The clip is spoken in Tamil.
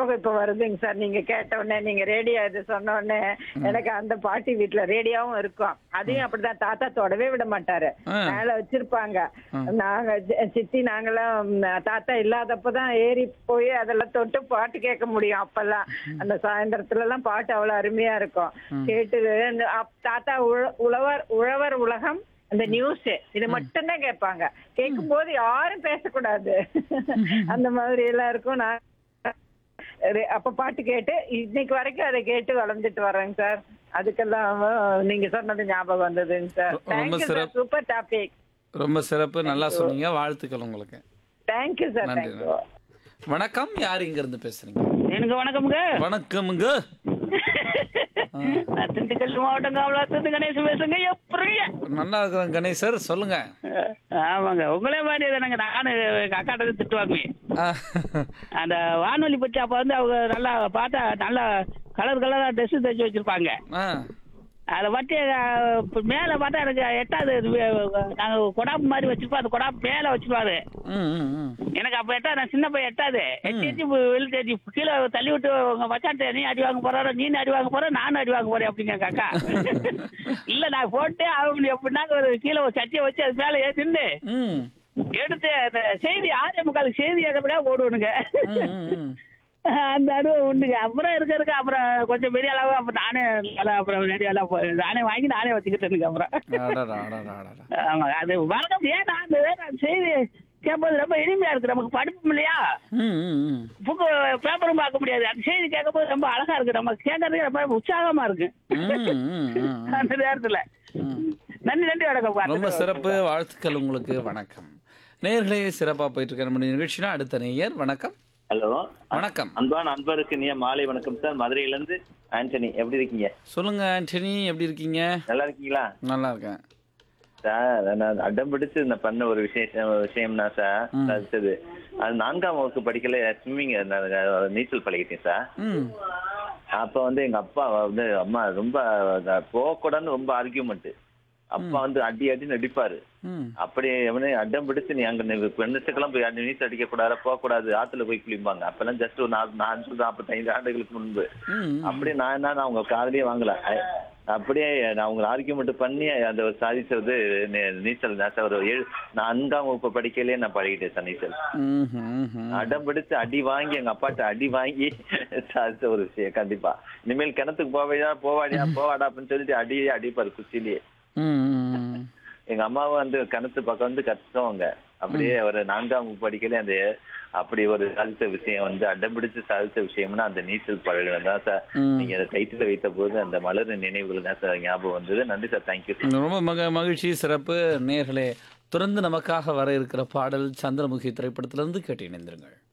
ஞாபகம் இப்ப வருதுங்க சார் நீங்க கேட்ட உடனே நீங்க ரேடியோ இது சொன்ன உடனே எனக்கு அந்த பாட்டி வீட்டுல ரேடியோவும் இருக்கும் அதையும் அப்படிதான் தாத்தா தொடவே விட மாட்டாரு ஆ. மேல வச்சிருப்பாங்க நாங்க சி- சித்தி நாங்கெல்லாம் ம், தாத்தா இல்லாதப்பதான் ஏறி போய் அதெல்லாம் தொட்டு பாட்டு கேட்க முடியும் அப்பெல்லாம் அந்த சாயந்தரத்துல எல்லாம் பாட்டு அவ்வளவு அருமையா இருக்கும் கேட்டு இந்த அப்- தாத்தா உழ- உழவர் உழவர் உலகம் அந்த நியூஸ் இது மட்டும்தான் கேட்பாங்க கேட்கும் போது யாரும் பேசக்கூடாது அந்த மாதிரி எல்லாம் இருக்கும் நான் ரெ- அப்ப பாட்டு கேட்டு இன்னைக்கு வரைக்கும் அதை கேட்டு வளர்ந்துட்டு வரேங்க சார் அதுக்கெல்லாம் நீங்க சொன்னது ஞாபகம் வந்ததுங்க சார் ரொம்ப தேங்க்யூ சார் சிறப்பு. சூப்பர் டாபிக் ரொம்ப சிறப்பு நல்லா சொன்னீங்க வாழ்த்துக்கள் உங்களுக்கு தேங்க்யூ சார் நன்றி தேங்க்யூ வணக்கம் யார் இங்க இருந்து பேசுறீங்க எனக்கு வணக்கம்ங்க வணக்கமுங்க நான் திண்டுக்கல் மாவட்டம் காவலாத்திருந்து கணேசன் பேசுங்க எப்படிங்க நல்லா இருக்கிறேன் கணேசர் சொல்லுங்க ஆமாங்க உங்களே மாதிரி தானங்க நானு எங்க அக்காட்ட இருந்து திட்டுவாங்க ஆ, அந்த வானொலி பற்றி அப்போ வந்து அவங்க நல்லா பார்த்தா நல்லா கலர் கலராக ட்ரெஸ் தைச்சு வச்சிருப்பாங்க ஆ, அதை பற்றி மேலே பார்த்தா எனக்கு எட்டாவது நாங்கள் கொடாப்பு மாதிரி வச்சிருப்போம் அந்த கொடாப்பு மேலே வச்சிருப்பாரு ம், ம், ம். எனக்கு அப்ப எட்டா நான் சின்ன பையன் எட்டாது எட்டி எட்டி வெளி தேடி கீழே தள்ளி விட்டு உங்க மச்சான்ட்ட நீ அடி வாங்க போறாரோ நீ அடி வாங்க போற நானும் அடி வாங்க போறேன் அப்படிங்க எங்க அக்கா இல்ல நான் போட்டே ஆகணும் எப்படின்னாங்க ஒரு கீழே ஒரு சட்டியை வச்சு அது மேல ஏத்திருந்து ம், எடுத்து அந்த செய்தி ஆரே முக்கால் செய்தி எதப்படியா ஓடுவனுங்க ம், ம், ம். அந்த அனுபவம் உண்டுங்க அப்புறம் இருக்க இருக்க அப்புறம் கொஞ்சம் பெரிய அளவு அப்புறம் நானே நல்லா அப்புறம் நிறைய எல்லாம் போ- நானே வாங்கி நானே வச்சுக்கிட்டேனுங்க அப்புறம் அடடா, அடடா, அடடா. ஆமா அது வழக்கம் ஏன் நான் அந்த அந்த செய்தி கேட்பது ரொம்ப இனிமையா இருக்கு நமக்கு படிப்பும் இல்லையா ம், ம், ம். புக்கு பேப்பரும் பார்க்க முடியாது அந்த செய்தி கேட்கும்போது ரொம்ப அழகா இருக்கு நம்ம கேட்கறதுக்கு ரொம்ப உற்சாகமா இருக்கு ம், ம், ம், ம். அந்த நேரத்துல நன்றி நன்றி வணக்கம் ரொம்ப சிறப்பு வாழ்த்துக்கள் உங்களுக்கு வணக்கம் நேர்களே சிறப்பா போயிட்டு இருக்க நம்ம நிகழ்ச்சினா அடுத்த நேயர் வணக்கம் ஹலோ வணக்கம் அன்பான அன்பருக்கு நீ மாலை வணக்கம் சார் மதுரையில இருந்து ஆண்டனி எப்படி இருக்கீங்க சொல்லுங்க ஆண்டனி எப்படி இருக்கீங்க நல்லா இருக்கீங்களா நல்லா இருக்கேன் சார் நான் அடம் பிடிச்சு நான் பண்ண ஒரு விஷயம் விஷயம்னா சார் அடுத்தது அது நான்காம் வகுப்பு படிக்கல ஸ்விம்மிங் நீச்சல் பழகிட்டேன் சார் ம் அப்ப வந்து எங்க அப்பா வந்து அம்மா ரொம்ப போகக்கூடாதுன்னு ரொம்ப ஆர்கியூமெண்ட் அப்பா வந்து அடி அடி நடிப்பாரு ம் அப்படி அவனே அடம் பிடிச்சு நீ அங்க பெண்ணுக்கெல்லாம் போய் அடி நீச்சல் அடிக்க கூடாது போக கூடாது ஆத்துல போய் குளிப்பாங்க அப்பெல்லாம் ஜஸ்ட் ஒரு நாலு நாலு நாற்பத்தைந்து ஆண்டுகளுக்கு முன்பு ம் அப்படியே நான் என்ன நான் அவங்க காதலியே வாங்கல அ- அப்படியே நான் அவங்க ஆர்கியூமெண்ட் பண்ணி அந்த ஒரு சாதிச்சது நே- நீச்சல் தான் சார் ஒரு ஏழு நான் அஞ்சாம் வகுப்பு படிக்கலையே நான் பழகிட்டேன் சார் நீச்சல் ம், ம், ம். அடம் பிடிச்சு அடி வாங்கி எங்க அப்பாட்ட அடி வாங்கி சாதிச்ச ஒரு விஷயம் கண்டிப்பா இனிமேல் கிணத்துக்கு போவையா போவாடியா போவாடா அப்படின்னு சொல்லிட்டு அடியே அடிப்பாரு குச்சிலேயே ம், ம், ம். எங்க அம்மாவும் வந்து கிணத்து பக்கம் வந்து கத்துவாங்க அப்படியே ஒரு நான்காம் வகுப்பு படிக்கல அந்த அப்படி ஒரு சாதித்த விஷயம் வந்து அடம் பிடிச்சு சாதித்த விஷயம்னா அந்த நீச்சல் பழகம் தான் சார் ம். நீங்க அதை டைட்டில் வைத்த போது அந்த மலர் நினைவுகள் தான் சார் ஞாபகம் வந்தது நன்றி சார் தேங்க்யூ ரொம்ப மக மகிழ்ச்சி சிறப்பு நேர்களே தொடர்ந்து நமக்காக வர இருக்கிற பாடல் சந்திரமுகி திரைப்படத்திலிருந்து கேட்டு இணைந்திருங்கள்